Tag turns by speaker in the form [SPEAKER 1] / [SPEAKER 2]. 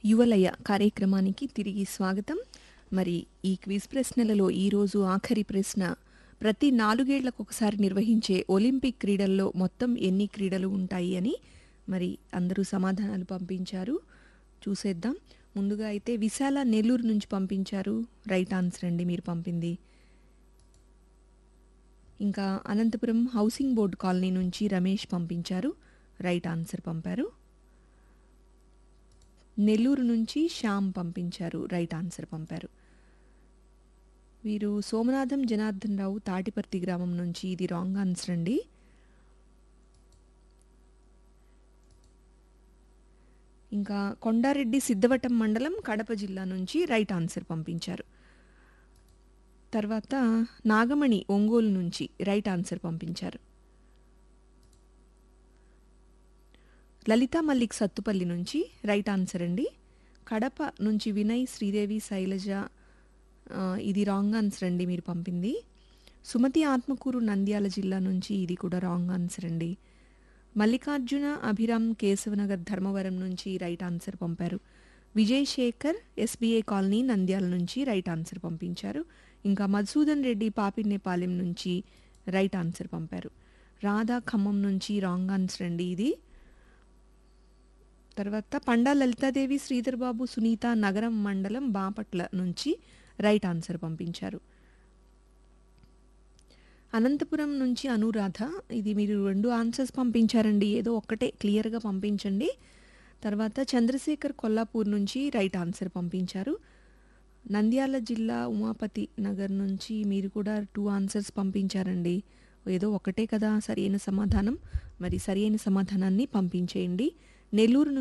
[SPEAKER 1] యువలయ కార్యక్రమానికి తిరిగి స్వాగతం మరి ఈ క్విజ్ ప్రశ్నలలో ఈరోజు ఆఖరి ప్రశ్న ప్రతి నాలుగేళ్లకు ఒకసారి నిర్వహించే ఒలింపిక్ క్రీడల్లో మొత్తం ఎన్ని క్రీడలు ఉంటాయి అని మరి అందరూ సమాధానాలు పంపించారు చూసేద్దాం ముందుగా అయితే విశాల నెల్లూరు నుంచి పంపించారు రైట్ ఆన్సర్ అండి మీరు పంపింది ఇంకా అనంతపురం హౌసింగ్ బోర్డు కాలనీ నుంచి రమేష్ పంపించారు రైట్ ఆన్సర్ పంపారు నెల్లూరు నుంచి శ్యామ్ పంపించారు రైట్ ఆన్సర్ పంపారు వీరు సోమనాథం జనార్దన్ రావు తాటిపర్తి గ్రామం నుంచి ఇది రాంగ్ ఆన్సర్ అండి ఇంకా కొండారెడ్డి సిద్ధవటం మండలం కడప జిల్లా నుంచి రైట్ ఆన్సర్ పంపించారు తర్వాత నాగమణి ఒంగోలు నుంచి రైట్ ఆన్సర్ పంపించారు లలితా మల్లిక్ సత్తుపల్లి నుంచి రైట్ ఆన్సర్ అండి కడప నుంచి వినయ్ శ్రీదేవి శైలజ ఆ, ఇది రాంగ్ ఆన్సర్ అండి మీరు పంపింది సుమతి ఆత్మకూరు నంద్యాల జిల్లా నుంచి ఇది కూడా రాంగ్ ఆన్సర్ అండి మల్లికార్జున అభిరామ్ కేశవనగర్ ధర్మవరం నుంచి రైట్ ఆన్సర్ పంపారు విజయ్ శేఖర్ ఎస్బీఐ కాలనీ నంద్యాల నుంచి రైట్ ఆన్సర్ పంపించారు ఇంకా మధుసూదన్ రెడ్డి పాపినేపాలెం నుంచి రైట్ ఆన్సర్ పంపారు రాధా ఖమ్మం నుంచి రాంగ్ ఆన్సర్ అండి ఇది తర్వాత పండా లలితాదేవి శ్రీధర్ బాబు సునీత నగరం మండలం బాపట్ల నుంచి రైట్ ఆన్సర్ పంపించారు అనంతపురం నుంచి అనురాధ ఇది మీరు రెండు ఆన్సర్స్ పంపించారండి ఏదో ఒక్కటే క్లియర్గా పంపించండి తర్వాత చంద్రశేఖర్ కొల్లాపూర్ నుంచి రైట్ ఆన్సర్ పంపించారు నంద్యాల జిల్లా ఉమాపతి నగర్ నుంచి మీరు కూడా టూ ఆన్సర్స్ పంపించారండి ఏదో ఒకటే కదా సరైన సమాధానం మరి సరైన సమాధానాన్ని పంపించేయండి నెల్లూరు